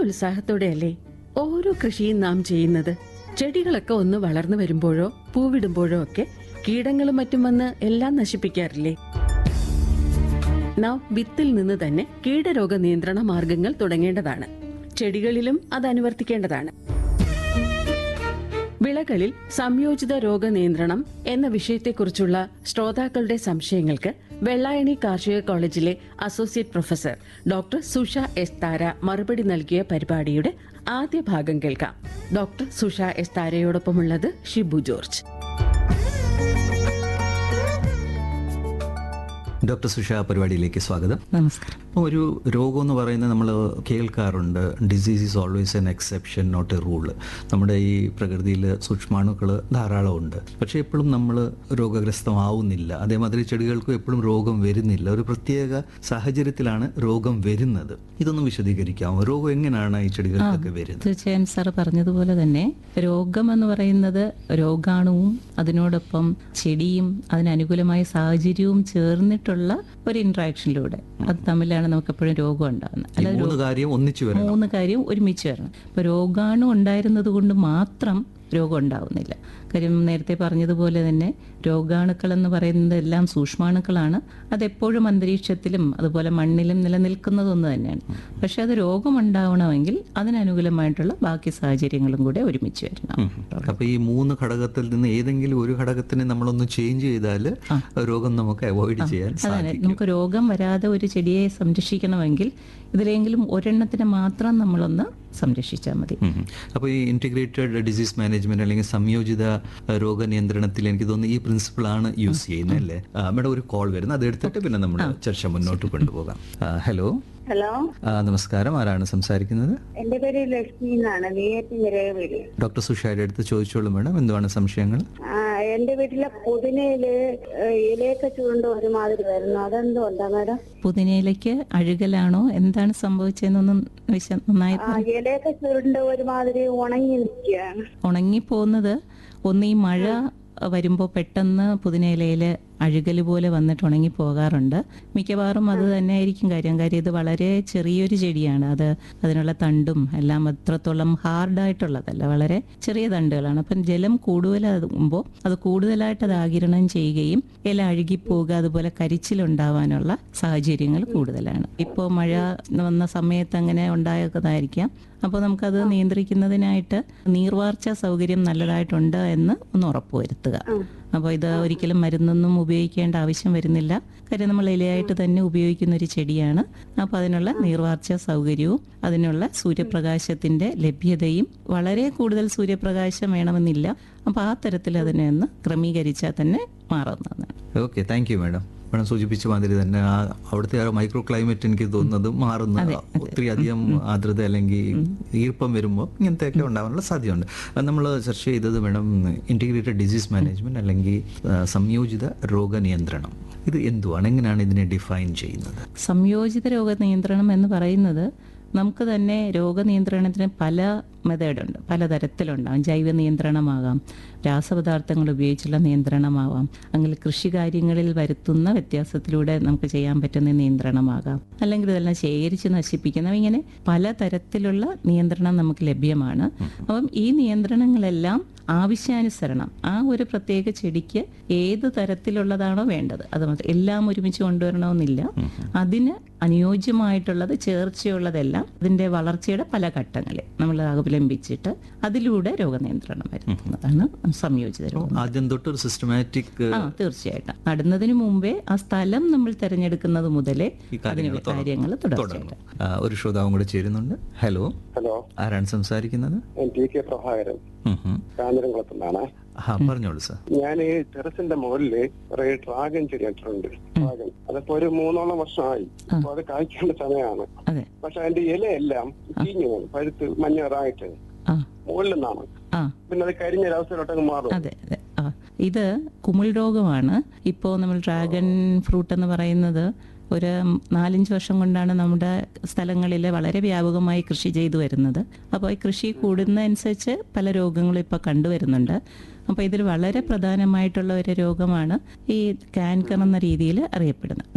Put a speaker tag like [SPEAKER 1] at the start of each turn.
[SPEAKER 1] ഉത്സാഹത്തോടെയല്ലേ ഓരോ കൃഷിയും നാം ചെയ്യുന്നത് ചെടികളൊക്കെ ഒന്ന് വളർന്നു വരുമ്പോഴോ പൂവിടുമ്പോഴോ ഒക്കെ കീടങ്ങളും മറ്റും വന്ന് എല്ലാം നശിപ്പിക്കാറില്ലേ നാം വിത്തിൽ നിന്ന് തന്നെ കീടരോഗ നിയന്ത്രണ മാർഗങ്ങൾ തുടങ്ങേണ്ടതാണ് ചെടികളിലും അത് അനുവർത്തിക്കേണ്ടതാണ് വിളകളിൽ സംയോജിത രോഗനിയന്ത്രണം എന്ന വിഷയത്തെക്കുറിച്ചുള്ള ശ്രോതാക്കളുടെ സംശയങ്ങൾക്ക് വെള്ളായണി കാർഷിക കോളേജിലെ associate professor doctor Susha S Thara മറുപടി നൽകിയ പരിപാടിയുടെ ആദ്യ ഭാഗം കേൾക്കാം ഡോക്ടർ സുഷ എസ് താരയോടൊപ്പമുള്ളത് ഷിബു ജോർജ്
[SPEAKER 2] ഡോക്ടർ സുഷ പരിപാടിയിലേക്ക് സ്വാഗതം
[SPEAKER 3] നമസ്കാരം
[SPEAKER 2] അപ്പോൾ ഒരു രോഗം എന്ന് പറയുന്നത് നമ്മൾ കേൾക്കാറുണ്ട് disease is always an exception not a rule നമ്മുടെ ഈ പ്രകൃതിയിൽ സൂക്ഷ്മാണുക്കൾ ധാരാളമുണ്ട് പക്ഷേ എപ്പോഴും നമ്മൾ രോഗഗ്രസ്തമാവുന്നില്ല അതേമാതിരി ചെടികൾക്കും എപ്പോഴും രോഗം വരുന്നില്ല ഒരു പ്രത്യേക സാഹചര്യത്തിലാണ് രോഗം വരുന്നത് ഇതൊന്നും വിശദീകരിക്കാമോ രോഗം എങ്ങനെയാണ് ഈ ചെടികൾക്കൊക്കെ വരുന്നത്
[SPEAKER 3] തീർച്ചയായും സാർ പറഞ്ഞതുപോലെ തന്നെ രോഗം എന്ന് പറയുന്നത് രോഗാണുവും അതിനോടൊപ്പം ചെടിയും അതിനനുകൂലമായ സാഹചര്യവും ചേർന്നിട്ടുള്ള ഒരു ഇന്ററാക്ഷനിലൂടെ അത് തമ്മിലാണ് നമുക്ക് എപ്പോഴും രോഗം ഉണ്ടാകുന്നത്
[SPEAKER 2] ഈ മൂന്ന് കാര്യം ഒന്നിച്ചു വരണം
[SPEAKER 3] മൂന്ന് കാര്യം ഒരുമിച്ച് വരണം ഇപ്പൊ രോഗാണു ഉണ്ടായിരുന്നത് കൊണ്ട് മാത്രം രോഗം ഉണ്ടാവുന്നില്ല കാര്യം നേരത്തെ പറഞ്ഞതുപോലെ തന്നെ രോഗാണുക്കൾ എന്ന് പറയുന്നത് എല്ലാം സൂക്ഷ്മാണുക്കളാണ് അതെപ്പോഴും അന്തരീക്ഷത്തിലും അതുപോലെ മണ്ണിലും നിലനിൽക്കുന്നത് ഒന്ന് തന്നെയാണ് പക്ഷെ അത് രോഗമുണ്ടാവണമെങ്കിൽ അതിനനുകൂലമായിട്ടുള്ള ബാക്കി സാഹചര്യങ്ങളും കൂടെ ഒരുമിച്ച് വരണം
[SPEAKER 2] അപ്പൊ ഈ മൂന്ന് ഘടകത്തിൽ നിന്ന് ഏതെങ്കിലും ഒരു ഘടകത്തിനെ നമ്മളൊന്ന് ചേഞ്ച് ചെയ്താൽ രോഗം നമുക്ക് അവോയ്ഡ് ചെയ്യാൻ
[SPEAKER 3] അതാണ്
[SPEAKER 2] സാധിക്കും
[SPEAKER 3] നമുക്ക് രോഗം വരാതെ ഒരു ചെടിയെ സംരക്ഷിക്കണമെങ്കിൽ ഇതിലെങ്കിലും ഒരെണ്ണത്തിനെ മാത്രം നമ്മളൊന്ന് സംരക്ഷിച്ചാൽ മതി
[SPEAKER 2] അപ്പോൾ ഈ ഇന്റഗ്രേറ്റഡ് ഡിസീസ് മാനേജ്മെന്റ് അല്ലെങ്കിൽ സംയോജിത അഹ്, രോഗനിയന്ത്രണത്തിൽ എനിക്ക് തോന്നുന്നു ഈ പ്രിൻസിപ്പിൾ ആണ് യൂസ് ചെയ്യുന്നത് അല്ലേ ആ, മേഡം ഒരു കോൾ വരുന്നു അത് എടുത്തിട്ട് പിന്നെ നമ്മൾ ചർച്ച മുന്നോട്ട് കൊണ്ടുപോകാം ആ, ഹലോ
[SPEAKER 4] ഹലോ
[SPEAKER 2] ആ, നമസ്കാരം ആരാണ് സംസാരിക്കുന്നത്
[SPEAKER 4] എന്റെ പേര് ലക്ഷ്മി എന്നാണ് നെയ്യാറ്റിൻകരയെ വീട്
[SPEAKER 2] ഡോക്ടർ സുഷായുടെ അടുത്ത് ചോദിച്ചോളൂ മേഡം എന്തുവാണ് സംശയങ്ങൾ
[SPEAKER 4] ആ എന്റെ വീട്ടിലെ പുതിനയില് ഏഹ്, ഇലയൊക്കെ ചുരുണ്ട് ഒരുമാതിരി വരുന്നു അതെന്തുകൊണ്ടാ മാഡം
[SPEAKER 3] പുതിനയിലേക്ക് അഴുകലാണോ എന്താണ് സംഭവിച്ചതെന്നൊന്നും വിശ നന്നായി
[SPEAKER 4] ആ ഇലയൊക്കെ ചുരുണ്ട് ഒരുമാതിരി ഉണങ്ങി നിൽക്കുകയാണ്
[SPEAKER 3] ഉണങ്ങിപ്പോകുന്നത് ഒന്ന് ഈ മഴ വരുമ്പോൾ പെട്ടെന്ന് പുതിനയിലയിൽ അഴുകൽ പോലെ വന്നിട്ട് ഉണങ്ങി പോകാറുണ്ട് മിക്കവാറും അത് തന്നെ ആയിരിക്കും കാര്യം കാര്യം ഇത് വളരെ ചെറിയൊരു ചെടിയാണ് അത് അതിനുള്ള തണ്ടും എല്ലാം അത്രത്തോളം ഹാർഡായിട്ടുള്ളതല്ല വളരെ ചെറിയ തണ്ടുകളാണ് അപ്പം ജലം കൂടുതലാകുമ്പോൾ അത് കൂടുതലായിട്ട് അത് ആകിരണം ചെയ്യുകയും ഇല അഴുകിപ്പോവുക അതുപോലെ കരിച്ചിലുണ്ടാവാനുള്ള സാഹചര്യങ്ങൾ കൂടുതലാണ് ഇപ്പോൾ മഴ വന്ന സമയത്ത് അങ്ങനെ ഉണ്ടായതായിരിക്കാം അപ്പോൾ നമുക്കത് നിയന്ത്രിക്കുന്നതിനായിട്ട് നീർവാർച്ച സൗകര്യം നല്ലതായിട്ടുണ്ട് എന്ന് ഒന്ന് ഉറപ്പുവരുത്തുക അപ്പോൾ ഇത് ഒരിക്കലും മരുന്നൊന്നും ഉപയോഗിക്കേണ്ട ആവശ്യം വരുന്നില്ല കാര്യം നമ്മൾ ഇലയായിട്ട് തന്നെ ഉപയോഗിക്കുന്ന ഒരു ചെടിയാണ് അപ്പോൾ അതിനുള്ള നീർവാർച്ച സൗകര്യവും അതിനുള്ള സൂര്യപ്രകാശത്തിന്റെ ലഭ്യതയും വളരെ കൂടുതൽ സൂര്യപ്രകാശം വേണമെന്നില്ല അപ്പോൾ ആ തരത്തിൽ അതിനെ ഒന്ന് ക്രമീകരിച്ചാൽ തന്നെ മാറുന്നതാണ്
[SPEAKER 2] okay thank you madam madam സൂചിപ്പിച്ച മാതിരി തന്നെ ആ അവിടുത്തെ ആ മൈക്രോ ക്ലൈമറ്റ് എനിക്ക് തോന്നുന്നത് മാറുന്ന ഒത്തിരി അധികം ആർദ്രത അല്ലെങ്കിൽ ഈർപ്പം വരുമ്പോൾ ഇങ്ങനത്തെയൊക്കെ ഉണ്ടാവാനുള്ള സാധ്യതയുണ്ട് നമ്മൾ ചർച്ച ചെയ്തത് മേഡം ഇൻറ്റിഗ്രേറ്റഡ് ഡിസീസ് മാനേജ്മെന്റ് അല്ലെങ്കിൽ ആ, സംയോജിത രോഗനിയന്ത്രണം ഇത് എന്തുവാണ് എങ്ങനെയാണ് ഇതിനെ ഡിഫൈൻ ചെയ്യുന്നത്
[SPEAKER 3] സംയോജിത രോഗ നിയന്ത്രണം എന്ന് പറയുന്നത് നമുക്ക് തന്നെ രോഗനിയന്ത്രണത്തിന് പല മെത്തേഡുണ്ട് പലതരത്തിലുണ്ടാകും ജൈവ നിയന്ത്രണമാകാം രാസപദാർത്ഥങ്ങൾ ഉപയോഗിച്ചുള്ള നിയന്ത്രണമാവാം അല്ലെങ്കിൽ കൃഷി കാര്യങ്ങളിൽ വരുത്തുന്ന വ്യത്യാസത്തിലൂടെ നമുക്ക് ചെയ്യാൻ പറ്റുന്ന നിയന്ത്രണമാകാം അല്ലെങ്കിൽ ഇതെല്ലാം ശേഖരിച്ച് നശിപ്പിക്കുന്ന ഇങ്ങനെ പലതരത്തിലുള്ള നിയന്ത്രണം നമുക്ക് ലഭ്യമാണ് അപ്പം ഈ നിയന്ത്രണങ്ങളെല്ലാം ആവശ്യാനുസരണം ആ ഒരു പ്രത്യേക ചെടിക്ക് ഏത് തരത്തിലുള്ളതാണോ വേണ്ടത് അത് മാത്രം എല്ലാം ഒരുമിച്ച് കൊണ്ടുവരണമെന്നില്ല അതിന് അനുയോജ്യമായിട്ടുള്ളത് ചേർച്ചയുള്ളതെല്ലാം അതിന്റെ വളർച്ചയുടെ പല ഘട്ടങ്ങളിൽ നമ്മൾ അവലംബിച്ചിട്ട് അതിലൂടെ രോഗനിയന്ത്രണം വരുത്തുന്നതാണ് സംയോജിത രോഗം
[SPEAKER 2] ആദ്യം തൊട്ട് ഒരു സിസ്റ്റമാറ്റിക്
[SPEAKER 3] ആ തീർച്ചയായിട്ടും നടുന്നതിന് മുമ്പേ ആ സ്ഥലം നമ്മൾ തിരഞ്ഞെടുക്കുന്നത് മുതലേ
[SPEAKER 2] ഈ കാര്യങ്ങൾ
[SPEAKER 3] അതിനുള്ള കാര്യങ്ങൾ തുടർച്ചയായിട്ട്
[SPEAKER 2] ഒരു ശ്രോതാവും കൂടെ ചേരുന്നുണ്ട് ഹലോ
[SPEAKER 5] ഹലോ
[SPEAKER 2] ആരാണ് സംസാരിക്കുന്നത്
[SPEAKER 5] ഞാൻ ടി കെ പ്രഭാകരൻ
[SPEAKER 2] ഉം ഉം.
[SPEAKER 5] കാഞ്ഞിരംകുളത്തുനിന്നാണ്
[SPEAKER 2] ആ പറഞ്ഞോളൂ സാർ
[SPEAKER 5] ഞാൻ ഈ ടെറസിന്റെ മുകളില് കുറെ ഡ്രാഗൺ ചെടി നട്ടിട്ടുണ്ട് ഡ്രാഗൺ അതിപ്പോ ഒരു മൂന്നോളം വർഷമായി അപ്പൊ അത് കായ്ക്കേണ്ട സമയമാണ്
[SPEAKER 3] അതെ
[SPEAKER 5] പക്ഷെ അതിന്റെ ഇലയെല്ലാം ചീഞ്ഞു പോകും പഴുത്ത് മഞ്ഞറായിട്ട്
[SPEAKER 3] ആ
[SPEAKER 5] മുകളിൽ നിന്നാണ്
[SPEAKER 3] ആ
[SPEAKER 5] പിന്നെ അത് കരിഞ്ഞൊരവസ്ഥയിലോട്ടങ്ങ് മാറും
[SPEAKER 3] അതെ അതെ ആ ഇത് കുമിൾ രോഗമാണ് ഇപ്പോൾ നമ്മൾ ഡ്രാഗൺ ഫ്രൂട്ട് എന്ന് പറയുന്നത് ഒരു നാലഞ്ച് വർഷം കൊണ്ടാണ് നമ്മുടെ സ്ഥലങ്ങളിൽ വളരെ വ്യാപകമായി കൃഷി ചെയ്തു വരുന്നത് അപ്പോൾ ഈ കൃഷി കൂടുന്നതനുസരിച്ച് പല രോഗങ്ങളും ഇപ്പോൾ കണ്ടുവരുന്നുണ്ട് അപ്പോൾ ഇതിൽ വളരെ പ്രധാനമായിട്ടുള്ള ഒരു രോഗമാണ് ഈ കാൻകർ എന്ന രീതിയിൽ അറിയപ്പെടുന്നത്